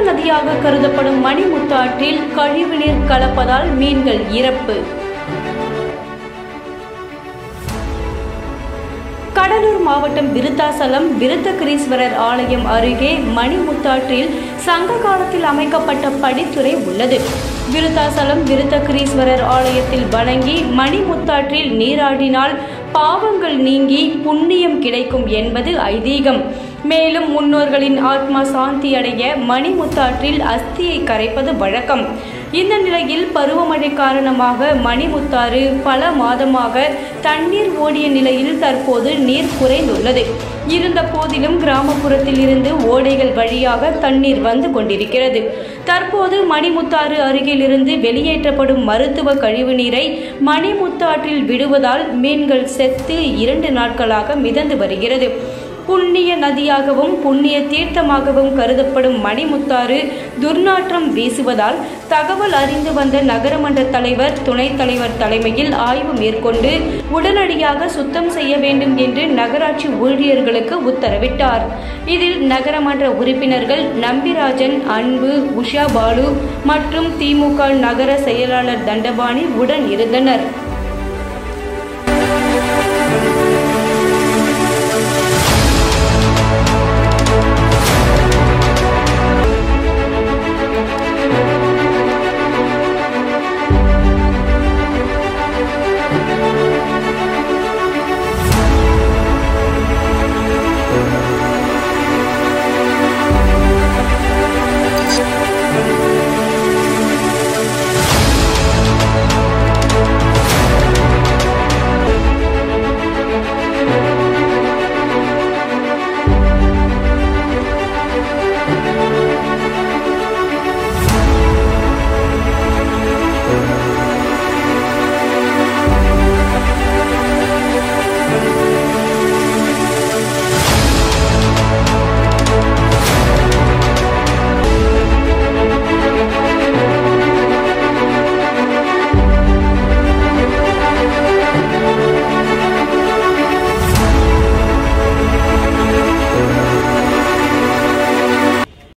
நதியாக கருதப்படும் மணிமுத்தாற்றில் கழிவுநீர் கலப்பதால் மீன்கள் இறப்பு கடலூர் மாவட்டம் விருத்தாசலம் விருத்தகிரீஸ்வரர் ஆலயம் அருகே மணிமுத்தாற்றில் சங்க காலத்தில் அமைக்கப்பட்ட படித்துறை உள்ளது விருத்தாசலம் விருத்தகிரீஸ்வரர் ஆலயத்தில் வணங்கி மணிமுத்தாற்றில் நீராடினால் பாவங்கள் நீங்கி புண்ணியம் கிடைக்கும் என்பது ஐதீகம் மேலும் முன்னோர்களின் ஆத்மா சாந்தி அடைய மணிமுத்தாற்றில் அஸ்தியை கரைப்பது வழக்கம் இந்த நிலையில் பருவமழை காரணமாக மணிமுத்தாறு பல மாதமாக தண்ணீர் ஓடிய நிலையில் தற்போது நீர் குறைந்துள்ளது இருந்த போதிலும் கிராமப்புறத்தில் இருந்து ஓடைகள் வழியாக தண்ணீர் வந்து கொண்டிருக்கிறது தற்போது மணிமுத்தாறு அருகிலிருந்து வெளியேற்றப்படும் மருத்துவ கழிவு நீரை மணிமுத்தாற்றில் விடுவதால் மீன்கள் செத்து இரண்டு நாட்களாக மிதந்து வருகிறது புண்ணிய நதியாகவும் புண்ணிய தீர்த்தமாகவும் கருதப்படும் மணிமுத்தாறு துர்நாற்றம் வீசுவதால் தகவல் அறிந்து வந்த நகரமன்ற தலைவர் துணைத் தலைவர் தலைமையில் ஆய்வு மேற்கொண்டு உடனடியாக சுத்தம் செய்ய வேண்டும் என்று நகராட்சி ஊழியர்களுக்கு உத்தரவிட்டார் இதில் நகரமன்ற உறுப்பினர்கள் நம்பிராஜன் அன்பு உஷா பாலு மற்றும் திமுக நகர செயலாளர் தண்டபாணி உடன் இருந்தனர்